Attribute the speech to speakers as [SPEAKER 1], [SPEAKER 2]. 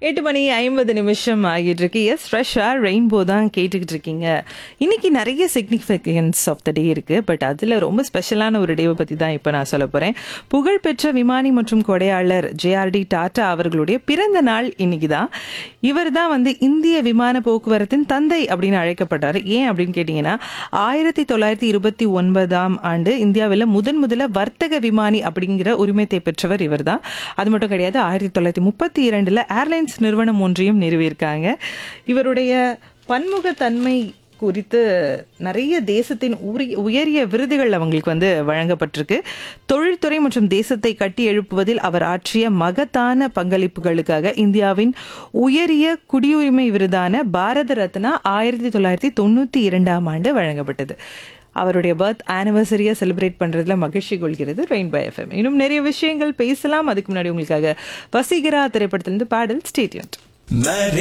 [SPEAKER 1] எட்டு மணி ஐம்பது நிமிஷம் ஆகிட்டு இருக்கு எஸ் ஃப்ரெஷ்ஷாக ரெயின்போ தான் கேட்டுக்கிட்டு இருக்கீங்க இன்னைக்கு நிறைய சிக்னிஃபிகன்ஸ் ஆஃப் த டே இருக்கு பட் அதில் ரொம்ப ஸ்பெஷலான ஒரு டேவை பற்றி தான் இப்போ நான் சொல்ல போகிறேன் புகழ்பெற்ற விமானி மற்றும் கொடையாளர் ஜேஆர்டி டாட்டா அவர்களுடைய பிறந்த நாள் இன்னைக்கு தான் இவர் தான் வந்து இந்திய விமான போக்குவரத்தின் தந்தை அப்படின்னு அழைக்கப்படுறாரு ஏன் அப்படின்னு கேட்டிங்கன்னா ஆயிரத்தி தொள்ளாயிரத்தி இருபத்தி ஒன்பதாம் ஆண்டு இந்தியாவில் முதன் முதல்ல வர்த்தக விமானி அப்படிங்கிற உரிமத்தை பெற்றவர் இவர் தான் அது மட்டும் கிடையாது ஆயிரத்தி தொள்ளாயிரத்தி முப்பத்தி இரண்டில் ஏர்லைன்ஸ் நிறுவனம் ஒன்றையும் நிறுவியிருக்காங்க இவருடைய பன்முகத்தன்மை குறித்து நிறைய தேசத்தின் உரி- உயரிய விருதுகள் அவங்களுக்கு வந்து வழங்கப்பட்டிருக்கு தொழில்துறை மற்றும் தேசத்தை கட்டி எழுப்புவதில் அவர் ஆற்றிய மகத்தான பங்களிப்புகளுக்காக இந்தியாவின் உயரிய குடியுரிமை விருதான பாரத ரத்னா ஆயிரத்தி தொள்ளாயிரத்தி தொண்ணூத்தி இரண்டாம் ஆண்டு வழங்கப்பட்டது அவருடைய பர்த் ஆனிவர்சரியை செலிப்ரேட் பண்றதுல மகிழ்ச்சி கொள்கிறது ரெயின்போ எஃப்எம் இன்னும் நிறைய விஷயங்கள் பேசலாம் அதுக்கு முன்னாடி உங்களுக்காக வசீகரா திரைப்படத்திலிருந்து பாடல் ஸ்டேடியன்ட்
[SPEAKER 2] மேரே